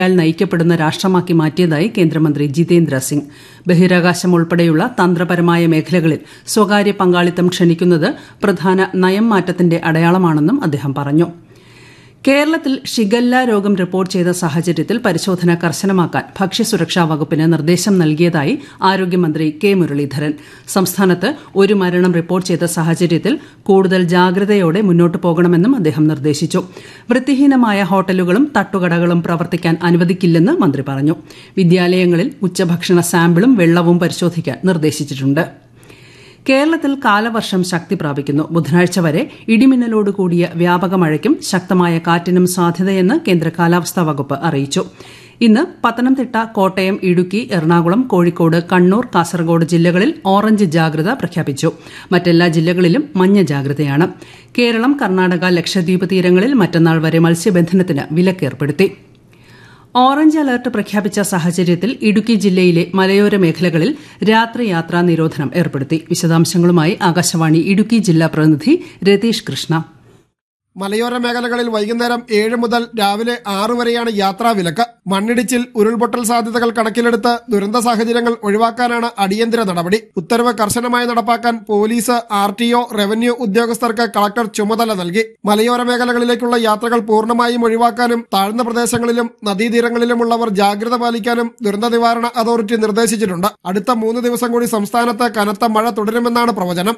യാൽ നയിക്കപ്പെടുന്ന രാഷ്ട്രമാക്കി മാറ്റിയതായി കേന്ദ്രമന്ത്രി ജിതേന്ദ്ര സിംഗ് ബഹിരാകാശം ഉൾപ്പെടെയുള്ള തന്ത്രപരമായ മേഖലകളിൽ സ്വകാര്യ പങ്കാളിത്തം ക്ഷണിക്കുന്നത് പ്രധാന നയം മാറ്റത്തിന്റെ അടയാളമാണെന്നും അദ്ദേഹം പറഞ്ഞു കേരളത്തിൽ ഷിഗല്ല രോഗം റിപ്പോർട്ട് ചെയ്ത സാഹചര്യത്തിൽ പരിശോധന കർശനമാക്കാൻ ഭക്ഷ്യസുരക്ഷാ വകുപ്പിന് നിർദ്ദേശം നൽകിയതായി ആരോഗ്യമന്ത്രി കെ മുരളീധരൻ സംസ്ഥാനത്ത് ഒരു മരണം റിപ്പോർട്ട് ചെയ്ത സാഹചര്യത്തിൽ കൂടുതൽ ജാഗ്രതയോടെ മുന്നോട്ട് പോകണമെന്നും അദ്ദേഹം നിർദ്ദേശിച്ചു വൃത്തിഹീനമായ ഹോട്ടലുകളും തട്ടുകടകളും പ്രവർത്തിക്കാൻ അനുവദിക്കില്ലെന്ന് മന്ത്രി പറഞ്ഞു വിദ്യാലയങ്ങളിൽ ഉച്ചഭക്ഷണ സാമ്പിളും വെള്ളവും പരിശോധിക്കാൻ നിർദ്ദേശിച്ചിട്ടുണ്ട് കേരളത്തിൽ കാലവർഷം ശക്തി പ്രാപിക്കുന്നു ബുധനാഴ്ച വരെ ഇടിമിന്നലോടുകൂടിയ വ്യാപക മഴയ്ക്കും ശക്തമായ കാറ്റിനും സാധ്യതയെന്ന് കേന്ദ്ര കാലാവസ്ഥാ വകുപ്പ് അറിയിച്ചു ഇന്ന് പത്തനംതിട്ട കോട്ടയം ഇടുക്കി എറണാകുളം കോഴിക്കോട് കണ്ണൂർ കാസർഗോഡ് ജില്ലകളിൽ ഓറഞ്ച് ജാഗ്രത പ്രഖ്യാപിച്ചു മറ്റെല്ലാ ജില്ലകളിലും മഞ്ഞ ജാഗ്രതയാണ് കേരളം കർണാടക ലക്ഷദ്വീപ് തീരങ്ങളിൽ മറ്റന്നാൾ വരെ മത്സ്യബന്ധനത്തിന് വിലക്കേർപ്പെടുത്തി ഓറഞ്ച് അലർട്ട് പ്രഖ്യാപിച്ച സാഹചര്യത്തിൽ ഇടുക്കി ജില്ലയിലെ മലയോര മേഖലകളിൽ രാത്രി യാത്രാ നിരോധനം ഏർപ്പെടുത്തി വിശദാംശങ്ങളുമായി ആകാശവാണി ഇടുക്കി ജില്ലാ പ്രതിനിധി രതീഷ് കൃഷ്ണ മലയോര മേഖലകളിൽ വൈകുന്നേരം ഏഴ് മുതൽ രാവിലെ ആറ് വരെയാണ് യാത്രാ വിലക്ക് മണ്ണിടിച്ചിൽ ഉരുൾപൊട്ടൽ സാധ്യതകൾ കണക്കിലെടുത്ത് ദുരന്ത സാഹചര്യങ്ങൾ ഒഴിവാക്കാനാണ് അടിയന്തര നടപടി ഉത്തരവ് കർശനമായി നടപ്പാക്കാൻ police R T O revenue ഉദ്യോഗസ്ഥർക്ക് കളക്ടർ ചുമതല നൽകി മലയോര മേഖലകളിലേക്കുള്ള യാത്രകൾ പൂർണ്ണമായും ഒഴിവാക്കാനും താഴ്ന്ന പ്രദേശങ്ങളിലും നദീതീരങ്ങളിലുമുള്ളവർ ജാഗ്രത പാലിക്കാനും ദുരന്ത നിവാരണ അതോറിറ്റി നിർദ്ദേശിച്ചിട്ടുണ്ട് അടുത്ത മൂന്ന് ദിവസം കൂടി സംസ്ഥാനത്ത് കനത്ത മഴ തുടരുമെന്നാണ് പ്രവചനം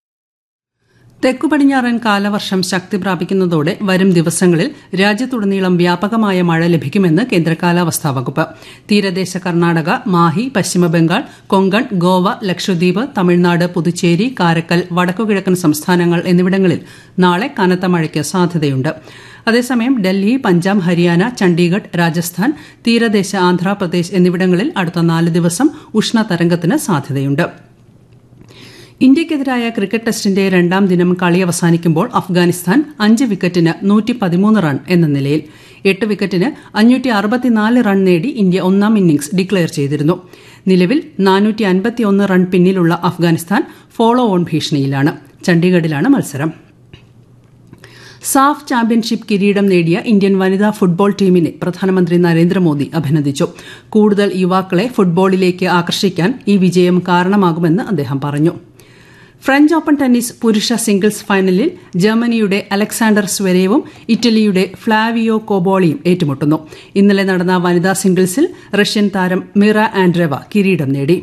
തെക്കു പടിഞ്ഞാറൻ കാലവർഷം ശക്തി പ്രാപിക്കുന്നതോടെ വരും ദിവസങ്ങളിൽ രാജ്യത്തുടനീളം വ്യാപകമായ മഴ ലഭിക്കുമെന്ന് കേന്ദ്ര കാലാവസ്ഥാ വകുപ്പ് തീരദേശ കർണാടക മാഹി പശ്ചിമബംഗാൾ കൊങ്കൺ ഗോവ ലക്ഷദ്വീപ് തമിഴ്നാട് പുതുച്ചേരി കാരക്കൽ വടക്കുകിഴക്കൻ സംസ്ഥാനങ്ങൾ എന്നിവിടങ്ങളിൽ നാളെ കനത്ത മഴയ്ക്ക് സാധ്യതയുണ്ട് അതേസമയം ഡൽഹി പഞ്ചാബ് ഹരിയാന ചണ്ഡീഗഡ് രാജസ്ഥാൻ തീരദേശ ആന്ധ്രാപ്രദേശ് എന്നിവിടങ്ങളിൽ അടുത്ത നാല് ദിവസം ഉഷ്ണതരംഗത്തിന് സാധ്യതയുണ്ട് ഇന്ത്യയ്ക്കെതിരായ ക്രിക്കറ്റ് ടെസ്റ്റിന്റെ രണ്ടാം ദിനം കളി അവസാനിക്കുമ്പോൾ അഫ്ഗാനിസ്ഥാൻ അഞ്ച് വിക്കറ്റിന് നൂറ്റി പതിമൂന്ന് റൺ എന്ന നിലയിൽ എട്ട് വിക്കറ്റിന് അഞ്ഞൂറ്റി അറുപത്തിനാല് റൺ നേടി ഇന്ത്യ ഒന്നാം ഇന്നിംഗ്സ് ഡിക്ലയർ ചെയ്തിരുന്നു നിലവിൽ നാനൂറ്റി അൻപത്തിയൊന്ന് റൺ പിന്നിലുള്ള അഫ്ഗാനിസ്ഥാൻ ഫോളോ ഓൺ ഭീഷണിയിലാണ് ചണ്ഡീഗഡിലാണ് മത്സരം സാഫ് ചാമ്പ്യൻഷിപ്പ് കിരീടം നേടിയ ഇന്ത്യൻ വനിതാ ഫുട്ബോൾ ടീമിനെ പ്രധാനമന്ത്രി നരേന്ദ്രമോദി അഭിനന്ദിച്ചു കൂടുതൽ യുവാക്കളെ ഫുട്ബോളിലേക്ക് ആകർഷിക്കാൻ ഈ വിജയം കാരണമാകുമെന്ന് അദ്ദേഹം പറഞ്ഞു ഫ്രഞ്ച് ഓപ്പൺ ടെന്നീസ് പുരുഷ സിംഗിൾസ് ഫൈനലിൽ ജർമ്മനിയുടെ അലക്സാണ്ടർ സ്വരേവും ഇറ്റലിയുടെ ഫ്ലാവിയോ കോബോളിയും ഏറ്റുമുട്ടുന്നു ഇന്നലെ നടന്ന വനിതാ സിംഗിൾസിൽ റഷ്യൻ താരം മിറ ആൻഡ്രവ കിരീടം നേടി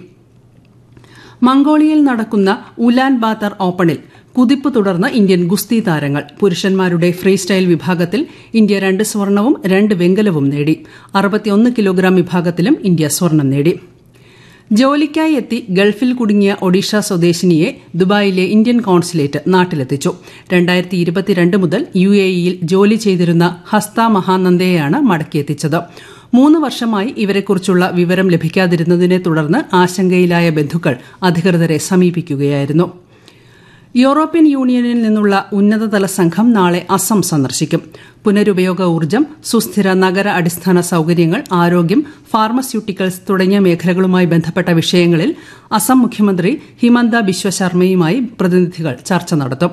മംഗോളിയയിൽ നടക്കുന്ന ഉലാൻ ബാത്തർ ഓപ്പണിൽ കുതിപ്പ് തുടർന്ന് ഇന്ത്യൻ ഗുസ്തി താരങ്ങൾ പുരുഷന്മാരുടെ ഫ്രീ സ്റ്റൈൽ വിഭാഗത്തിൽ ഇന്ത്യ രണ്ട് സ്വർണവും രണ്ട് വെങ്കലവും നേടി അറുപത്തിയൊന്ന് കിലോഗ്രാം വിഭാഗത്തിലും ഇന്ത്യ സ്വർണം നേടി ജോലിക്കായി എത്തി ഗൾഫിൽ കുടുങ്ങിയ ഒഡീഷ സ്വദേശിനിയെ ദുബായിലെ ഇന്ത്യൻ കോൺസുലേറ്റ് നാട്ടിലെത്തിച്ചു രണ്ടായിരത്തി ഇരുപത്തിരണ്ട് മുതൽ യു എ ഇയിൽ ജോലി ചെയ്തിരുന്ന ഹസ്ത മഹാനന്ദയെയാണ് മടക്കിയെത്തിച്ചത് മൂന്ന് വർഷമായി ഇവരെക്കുറിച്ചുള്ള വിവരം ലഭിക്കാതിരുന്നതിനെ തുടർന്ന് ആശങ്കയിലായ ബന്ധുക്കൾ അധികൃതരെ സമീപിക്കുകയായിരുന്നു യൂറോപ്യൻ യൂണിയനിൽ നിന്നുള്ള ഉന്നതതല സംഘം നാളെ അസം സന്ദർശിക്കും പുനരുപയോഗ ഊർജ്ജം സുസ്ഥിര നഗര അടിസ്ഥാന സൌകര്യങ്ങൾ ആരോഗ്യം ഫാർമസ്യൂട്ടിക്കൽസ് തുടങ്ങിയ മേഖലകളുമായി ബന്ധപ്പെട്ട വിഷയങ്ങളിൽ അസം മുഖ്യമന്ത്രി ഹിമന്ത ബിശ്വ ശർമ്മയുമായി പ്രതിനിധികൾ ചർച്ച നടത്തും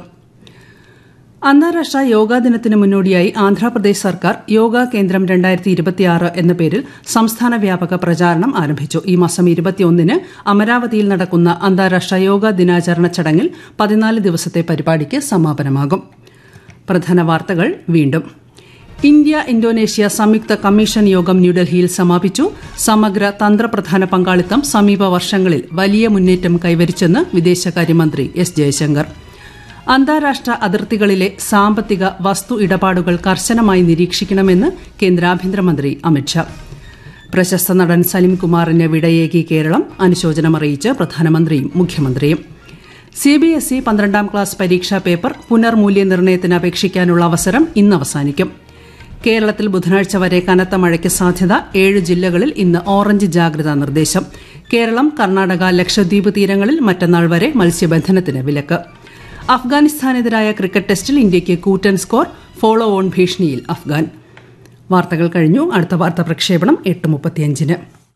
അന്താരാഷ്ട്ര യോഗാ ദിനത്തിന് മുന്നോടിയായി ആന്ധ്രാപ്രദേശ് സർക്കാർ യോഗ കേന്ദ്രം രണ്ടായിരത്തി ഇരുപത്തിയാറ് എന്ന പേരിൽ സംസ്ഥാന വ്യാപക പ്രചാരണം ആരംഭിച്ചു ഈ മാസം ഇരുപത്തിയൊന്നിന് അമരാവതിയിൽ നടക്കുന്ന അന്താരാഷ്ട്ര യോഗാ ദിനാചരണ ചടങ്ങിൽ പതിനാല് ദിവസത്തെ പരിപാടിക്ക് സമാപനമാകും പ്രധാന വാർത്തകൾ വീണ്ടും ഇന്ത്യ ഇന്തോനേഷ്യ സംയുക്ത കമ്മീഷൻ യോഗം ന്യൂഡൽഹിയിൽ സമാപിച്ചു സമഗ്ര തന്ത്രപ്രധാന പങ്കാളിത്തം സമീപ വർഷങ്ങളിൽ വലിയ മുന്നേറ്റം കൈവരിച്ചെന്ന് വിദേശകാര്യമന്ത്രി എസ് ജയശങ്കർ അന്താരാഷ്ട്ര അതിർത്തികളിലെ സാമ്പത്തിക വസ്തു ഇടപാടുകൾ കർശനമായി നിരീക്ഷിക്കണമെന്ന് കേന്ദ്ര ആഭ്യന്തരമന്ത്രി അമിത്ഷാ പ്രശസ്ത നടൻ സലിം കുമാറിന് വിടയേകി കേരളം അനുശോചനമറിയിച്ച് പ്രധാനമന്ത്രിയും മുഖ്യമന്ത്രിയും സിബിഎസ്ഇ പന്ത്രണ്ടാം ക്ലാസ് പരീക്ഷാ പേപ്പർ പുനർമൂല്യനിർണ്ണയത്തിന് അപേക്ഷിക്കാനുള്ള അവസരം ഇന്ന് അവസാനിക്കും കേരളത്തിൽ ബുധനാഴ്ച വരെ കനത്ത മഴയ്ക്ക് സാധ്യത ഏഴ് ജില്ലകളിൽ ഇന്ന് ഓറഞ്ച് ജാഗ്രതാ നിർദ്ദേശം കേരളം കർണാടക ലക്ഷദ്വീപ് തീരങ്ങളിൽ മറ്റന്നാൾ വരെ മത്സ്യബന്ധനത്തിന് വിലക്ക് അഫ്ഗാനിസ്ഥാനെതിരായ ക്രിക്കറ്റ് ടെസ്റ്റിൽ ഇന്ത്യയ്ക്ക് കൂറ്റൻ സ്കോർ ഫോളോ ഓൺ ഭീഷണിയിൽ അഫ്ഗാൻ വാർത്തകൾ കഴിഞ്ഞു അടുത്ത വാർത്താ പ്രക്ഷേപണം എട്ട് മുപ്പത്തിയഞ്ചിന്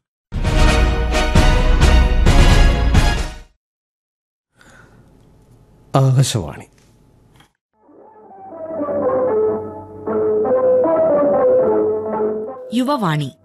ആകാശവാണി യുവവാണി